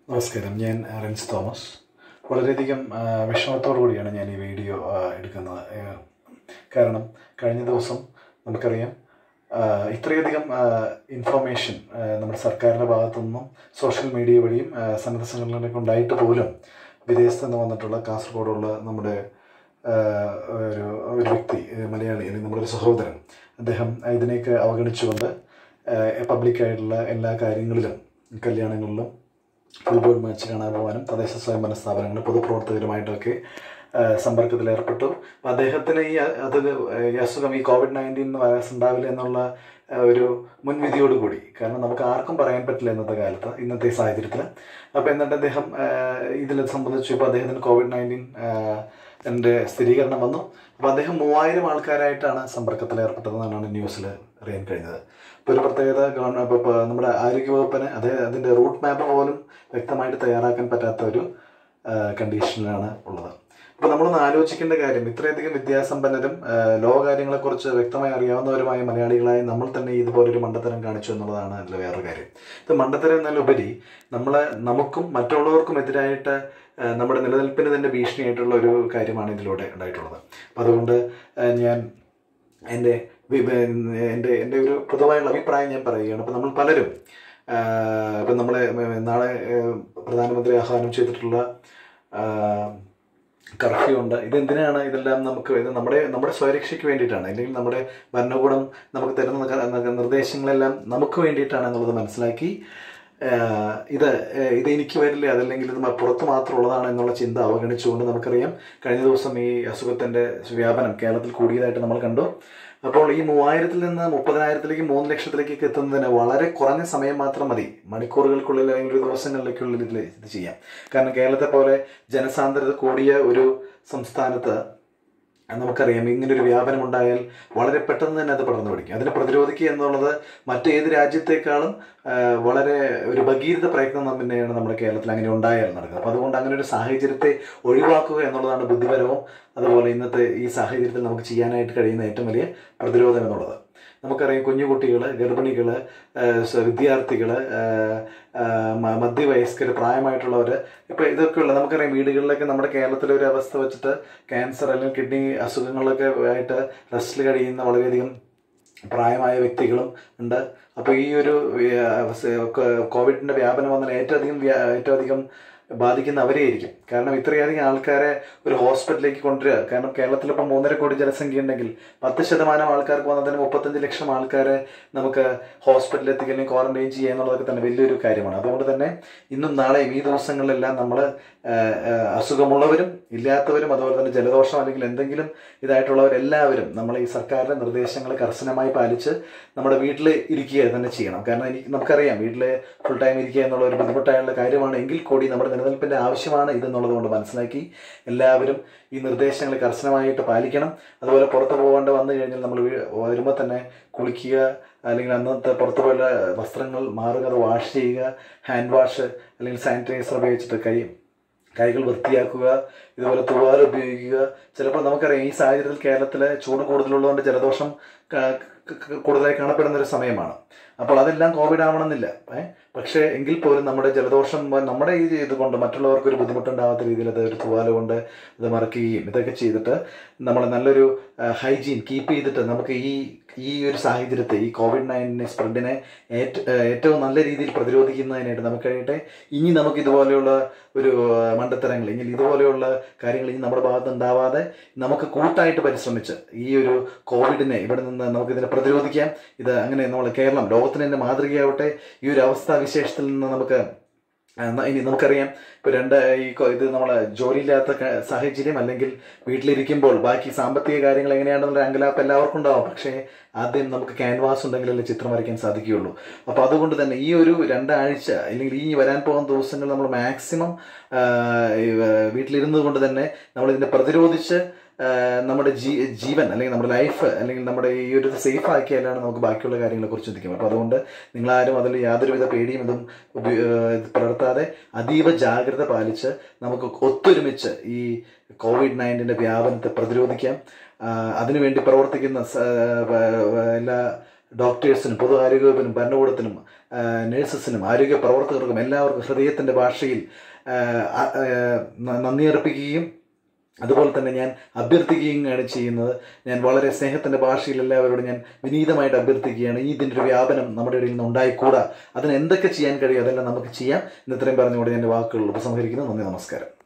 നമസ്കാരം ഞാൻ rinse Thomas വളരെയധികം ആ, വിഷമത്തോടു കൂടിയാണ് ഞാൻ ഈ വീഡിയോ ആ, എടുക്കുന്നത് ആ, കാരണം കഴിഞ്ഞ ദിവസം നമുക്കറിയാം ആ, ഇത്രയധികം ഇൻഫർമേഷൻ നമ്മുടെ സർക്കാരിൻ്റെ ഭാഗത്തു നിന്നും സോഷ്യൽ മീഡിയ വഴിയും ആ, സന്നദ്ധ സംഘടനകളൊക്കെ ഉണ്ടായിട്ട് പോലും വിദേശത്ത് നിന്ന് വന്നിട്ടുള്ള കാസർഗോഡുള്ള നമ്മുടെ ആ, ഒരു ഒരു വ്യക്തി ഏഹ് മലയാളി അല്ലെങ്കിൽ നമ്മുടെ ഒരു സഹോദരൻ അദ്ദേഹം ഇതിനെയൊക്കെ അവഗണിച്ചുകൊണ്ട് പബ്ലിക്കായിട്ടുള്ള എല്ലാ കാര്യങ്ങളിലും കല്യാണങ്ങളിലും ഫുട്ബോൾ മാച്ച് കാണാൻ പോകാനും തദ്ദേശ സ്വയംഭരണ സ്ഥാപനങ്ങൾ പൊതുപ്രവർത്തകരുമായിട്ടൊക്കെ ആ, സമ്പർക്കത്തിൽ ഏർപ്പെട്ടു അപ്പം അദ്ദേഹത്തിന് ഈ അ- അത് ഈ അസുഖം ഈ കോവിഡ് നയൻറ്റീൻ വൈറസ് ഉണ്ടാവില്ല എന്നുള്ള ആ, ഒരു മുൻവിധിയോട് കൂടി കാരണം നമുക്ക് ആർക്കും പറയാൻ പറ്റില്ല ഇന്നത്തെ കാലത്ത് ഇന്നത്തെ സാഹചര്യത്തിൽ അപ്പോൾ എന്നിട്ട് അദ്ദേഹം ഇതിൽ സംബന്ധിച്ചു ഇപ്പോൾ അദ്ദേഹത്തിന് കോവിഡ് നയൻറ്റീൻ എൻ്റെ സ്ഥിരീകരണം വന്നു അപ്പോൾ അദ്ദേഹം മൂവായിരം ആൾക്കാരായിട്ടാണ് സമ്പർക്കത്തിൽ ഏർപ്പെട്ടതെന്നാണ് ന്യൂസിൽ അറിയാൻ കഴിഞ്ഞത് ഇപ്പോൾ ഒരു പ്രത്യേകത ഗവൺമെൻറ് ഇപ്പോൾ ഇപ്പോൾ നമ്മുടെ ആരോഗ്യവകുപ്പിന് അതേ അതിൻ്റെ റൂട്ട് മാപ്പ് പോലും വ്യക്തമായിട്ട് തയ്യാറാക്കാൻ പറ്റാത്ത ഒരു ആ, കണ്ടീഷനിലാണ് ഉള്ളത് അപ്പോൾ നമ്മളൊന്ന് ആലോചിക്കേണ്ട കാര്യം ഇത്രയധികം വിദ്യാസമ്പന്നരും ആ, ലോകകാര്യങ്ങളെക്കുറിച്ച് വ്യക്തമായി അറിയാവുന്നവരുമായ മലയാളികളായി നമ്മൾ തന്നെ ഇതുപോലൊരു മണ്ടത്തരം കാണിച്ചു എന്നുള്ളതാണ് അതിൽ വേറൊരു കാര്യം ഇത് മണ്ടത്തരം എന്നതിലുപരി നമ്മൾ നമുക്കും മറ്റുള്ളവർക്കും എതിരായിട്ട് ആ, നമ്മുടെ നിലനിൽപ്പിന് തന്നെ ഭീഷണിയായിട്ടുള്ള ഒരു കാര്യമാണ് ഇതിലൂടെ ഉണ്ടായിട്ടുള്ളത് അപ്പം അതുകൊണ്ട് ആ, ഞാൻ എൻ്റെ വി- എൻ്റെ എൻ്റെ ഒരു പൊതുവായുള്ള അഭിപ്രായം ഞാൻ പറയുകയാണ് അപ്പം നമ്മൾ പലരും ആ, ഇപ്പം നമ്മളെ നാളെ ആ, പ്രധാനമന്ത്രി ആഹ്വാനം ചെയ്തിട്ടുള്ള കർഫ്യൂ ഉണ്ട് ഇതെന്തിനാണ് ഇതെല്ലാം നമുക്ക് ഇത് നമ്മുടെ നമ്മുടെ സ്വരക്ഷയ്ക്ക് വേണ്ടിയിട്ടാണ് അല്ലെങ്കിൽ നമ്മുടെ ഭരണകൂടം നമുക്ക് തരുന്ന ക- ന- നിർദ്ദേശങ്ങളെല്ലാം നമുക്ക് വേണ്ടിയിട്ടാണ് എന്നുള്ളത് മനസ്സിലാക്കി ആഹ് ഇത് ഏഹ് ഇത് എനിക്ക് വരില്ല അതല്ലെങ്കിൽ ഇത് മ- പുറത്ത് മാത്രമുള്ളതാണ് എന്നുള്ള ചിന്ത അവഗണിച്ചുകൊണ്ട് നമുക്കറിയാം കഴിഞ്ഞ ദിവസം ഈ അസുഖത്തിൻ്റെ വ്യാപനം കേരളത്തിൽ കൂടിയതായിട്ട് നമ്മൾ കണ്ടു അപ്പോൾ ഈ മൂവായിരത്തിൽ നിന്ന് മുപ്പതിനായിരത്തിലേക്ക് മൂന്ന് ലക്ഷത്തിലേക്കൊക്കെ എത്തുന്നതിന് വളരെ കുറഞ്ഞ സമയം മാത്രം മതി മണിക്കൂറുകൾക്കുള്ളിൽ അല്ലെങ്കിൽ ഒരു ദിവസങ്ങളിലേക്കുള്ളിൽ ഇതിൽ ഇത് ചെയ്യാം കാരണം കേരളത്തെ പോലെ ജനസാന്ദ്രത കൂടിയ ഒരു സംസ്ഥാനത്ത് നമുക്കറിയാം ഇങ്ങനൊരു വ്യാപനം ഉണ്ടായാൽ വളരെ പെട്ടെന്ന് തന്നെ അത് പടർന്നു പിടിക്കും അതിനെ പ്രതിരോധിക്കുക എന്നുള്ളത് മറ്റേത് രാജ്യത്തെക്കാളും ആ, വളരെ ഒരു ഭഗീരഥ പ്രയത്നം തന്നെയാണ് നമ്മുടെ കേരളത്തിൽ അങ്ങനെ ഉണ്ടായാൽ നടക്കുന്നത് അപ്പോൾ അതുകൊണ്ട് അങ്ങനെ ഒരു സാഹചര്യത്തെ ഒഴിവാക്കുക എന്നുള്ളതാണ് ബുദ്ധിപരവും അതുപോലെ ഇന്നത്തെ ഈ സാഹചര്യത്തിൽ നമുക്ക് ചെയ്യാനായിട്ട് കഴിയുന്ന ഏറ്റവും വലിയ പ്രതിരോധം എന്നുള്ളത് നമുക്കറിയാം കുഞ്ഞുകുട്ടികൾ ഗർഭിണികൾ വിദ്യാർത്ഥികൾ മധ്യവയസ്കർ പ്രായമായിട്ടുള്ളവർ ഇപ്പോൾ ഇതൊക്കെയുള്ള നമുക്കറിയാം വീടുകളിലൊക്കെ നമ്മുടെ കേരളത്തിലെ ഒരു അവസ്ഥ വെച്ചിട്ട് ക്യാൻസർ അല്ലെങ്കിൽ കിഡ്നി അസുഖങ്ങളിലൊക്കെ ആയിട്ട് റെസ്റ്റിൽ കഴിയുന്ന വളരെയധികം പ്രായമായ വ്യക്തികളും ഉണ്ട് അപ്പോൾ ഈ ഒരു കോവിഡിൻ്റെ വ്യാപനം വന്നാൽ ഏറ്റവും അധികം വ്യാ- ഏറ്റവും അധികം ബാധിക്കുന്ന അവരെയായിരിക്കും കാരണം ഇത്രയധികം ആൾക്കാരെ ഒരു ഹോസ്പിറ്റലിലേക്ക് കൊണ്ടുവരിക കാരണം കേരളത്തിൽ ഇപ്പോൾ മൂന്നര കോടി ജനസംഖ്യ ഉണ്ടെങ്കിൽ പത്ത് ശതമാനം ആൾക്കാർക്ക് വന്നതിന് മുപ്പത്തഞ്ച് ലക്ഷം ആൾക്കാരെ നമുക്ക് ഹോസ്പിറ്റലിൽ എത്തിക്കുക അല്ലെങ്കിൽ ക്വാറന്റൈൻ ചെയ്യുക എന്നുള്ളതൊക്കെ തന്നെ വലിയൊരു കാര്യമാണ് അതുകൊണ്ട് തന്നെ ഇന്നും നാളെയും ഈ ദിവസങ്ങളിലെല്ലാം നമ്മൾ അസുഖമുള്ളവരും ഇല്ലാത്തവരും അതുപോലെ തന്നെ ജലദോഷം അല്ലെങ്കിൽ എന്തെങ്കിലും ഇതായിട്ടുള്ളവരെല്ലാവരും നമ്മൾ ഈ സർക്കാരിൻ്റെ നിർദ്ദേശങ്ങൾ കർശനമായി പാലിച്ച് നമ്മുടെ വീട്ടിൽ ഇരിക്കുക തന്നെ ചെയ്യണം കാരണം എനിക്ക് നമുക്കറിയാം വീട്ടിൽ ഫുൾ ടൈം ഇരിക്കുക എന്നുള്ള ഒരു ബുദ്ധിമുട്ടായുള്ള കാര്യമാണ് എങ്കിൽ കൂടി നമ്മുടെ നിലനിൽപ്പിൻ്റെ ആവശ്യമാണ് ഇതെന്നുള്ളത് കൊണ്ട് മനസ്സിലാക്കി എല്ലാവരും ഈ നിർദ്ദേശങ്ങൾ കർശനമായിട്ട് പാലിക്കണം അതുപോലെ പുറത്ത് പോകേണ്ട വന്നു കഴിഞ്ഞാൽ നമ്മൾ വീ- വരുമ്പോൾ തന്നെ കുളിക്കുക അല്ലെങ്കിൽ അന്നത്തെ പുറത്ത് പോയുള്ള വസ്ത്രങ്ങൾ മാറുക അത് വാഷ് ചെയ്യുക ഹാൻഡ് വാഷ് അല്ലെങ്കിൽ സാനിറ്റൈസർ ഉപയോഗിച്ചിട്ട് കൈ കൈകൾ വൃത്തിയാക്കുക ഇതുപോലെ തുവാല ഉപയോഗിക്കുക ചിലപ്പോൾ നമുക്കറിയാം ഈ സാഹചര്യത്തിൽ കേരളത്തിലെ ചൂട് കൂടുതലുള്ളതുകൊണ്ട് ജലദോഷം ക- ക- ക- കൂടുതലായി കാണപ്പെടുന്ന ഒരു സമയമാണ് അപ്പോൾ അതെല്ലാം കോവിഡ് ആവണമെന്നില്ല ഏ പക്ഷേ എങ്കിൽ പോലും നമ്മുടെ ജലദോഷം വ- നമ്മുടെ ഈ ഇത് കൊണ്ട് മറ്റുള്ളവർക്ക് ഒരു ബുദ്ധിമുട്ടുണ്ടാവാത്ത രീതിയിൽ അത് ഒരു തുവാല കൊണ്ട് ഇത് മറക്കുകയും ഇതൊക്കെ ചെയ്തിട്ട് നമ്മൾ നല്ലൊരു ഹൈജീൻ കീപ്പ് ചെയ്തിട്ട് നമുക്ക് ഈ ഈ ഒരു സാഹചര്യത്തെ ഈ കോവിഡ് നയൻറ്റീൻ സ്പ്രെഡിനെ ഏറ്റ ഏറ്റവും നല്ല രീതിയിൽ പ്രതിരോധിക്കുന്നതിനായിട്ട് നമുക്ക് കഴിയട്ടെ ഇനി നമുക്ക് ഇതുപോലെയുള്ള ഒരു ആ, മണ്ടത്തരങ്ങൾ ഇനി ഇതുപോലെയുള്ള കാര്യങ്ങൾ ഇനി നമ്മുടെ ഭാഗത്ത് ഉണ്ടാവാതെ നമുക്ക് കൂട്ടായിട്ട് പരിശ്രമിച്ച് ഈ ഒരു കോവിഡിനെ ഇവിടെ നിന്ന് നമുക്കിതിനെ പ്രതിരോധിക്കാം ഇത് അങ്ങനെ നമ്മൾ കേരളം ലോകത്തിന് തന്നെ മാതൃകയാവട്ടെ ഈ ഒരു അവസ്ഥാവിശേഷത്തിൽ നിന്ന് നമുക്ക് ആ, ന- ഇനി നമുക്കറിയാം ഇപ്പോൾ രണ്ട് ഈ കൊ- ഇത് നമ്മളെ ജോലിയില്ലാത്ത ക- സാഹചര്യം അല്ലെങ്കിൽ വീട്ടിലിരിക്കുമ്പോൾ ബാക്കി സാമ്പത്തിക കാര്യങ്ങൾ എങ്ങനെയാണെന്നുള്ള അങ്കലാപ്പ് എല്ലാവർക്കും ഉണ്ടാവും പക്ഷേ ആദ്യം നമുക്ക് ക്യാൻവാസ് ഉണ്ടെങ്കിലല്ലേ ചിത്രം വരയ്ക്കാൻ സാധിക്കുകയുള്ളൂ അപ്പോൾ അതുകൊണ്ട് തന്നെ ഈ ഒരു രണ്ടാഴ്ച അല്ലെങ്കിൽ ഈ വരാൻ പോകുന്ന ദിവസങ്ങൾ നമ്മൾ മാക്സിമം വീട്ടിലിരുന്നത് കൊണ്ട് തന്നെ നമ്മൾ ഇതിനെ പ്രതിരോധിച്ച് ആ, നമ്മുടെ ജീ ജീവൻ അല്ലെങ്കിൽ നമ്മുടെ ലൈഫ് അല്ലെങ്കിൽ നമ്മുടെ ഈ ഒരു സേഫ് ആക്കിയാലാണ് നമുക്ക് ബാക്കിയുള്ള കാര്യങ്ങളെ കുറിച്ച് ചിന്തിക്കും അപ്പോൾ അതുകൊണ്ട് നിങ്ങളാരും അതിൽ യാതൊരുവിധ പേടിയും ഇതും ഉപ- ഏഹ് ഇത് പുലർത്താതെ അതീവ ജാഗ്രത പാലിച്ച് നമുക്ക് ഒത്തൊരുമിച്ച് ഈ കോവിഡ് നയൻറ്റീൻ്റെ വ്യാപനത്തെ പ്രതിരോധിക്കാം ആ, അതിനുവേണ്ടി പ്രവർത്തിക്കുന്ന സ- വ- വ- എല്ലാ ഡോക്ടേഴ്സിനും പൊതു ആരോഗ്യ വകുപ്പിനും ഭരണകൂടത്തിനും ആ, നഴ്സസിനും ആരോഗ്യ പ്രവർത്തകർക്കും എല്ലാവർക്കും ഹൃദയത്തിൻ്റെ ഭാഷയിൽ ആ, ആ, ആ, ന- നന്ദി അർപ്പിക്കുകയും അതുപോലെ തന്നെ ഞാൻ അഭ്യർത്ഥിക്കുകയാണ് ചെയ്യുന്നത് ഞാൻ വളരെ സ്നേഹത്തിൻ്റെ ഭാഷയിൽ എല്ലാവരോടും ഞാൻ വിനീതമായിട്ട് അഭ്യർത്ഥിക്കുകയാണ് ഈ ഇതിൻ്റെ ഒരു വ്യാപനം നമ്മുടെ ഇടയിൽ നിന്ന് ഉണ്ടായിക്കൂടാ അതിന് എന്തൊക്കെ ചെയ്യാൻ കഴിയും അതെല്ലാം നമുക്ക് ചെയ്യാം എന്ന് ഇത്രയും പറഞ്ഞുകൊണ്ട് ഞാൻ എൻ്റെ വാക്കുകൾ ഉപസംഹരിക്കുന്നു നന്ദി നമസ്കാരം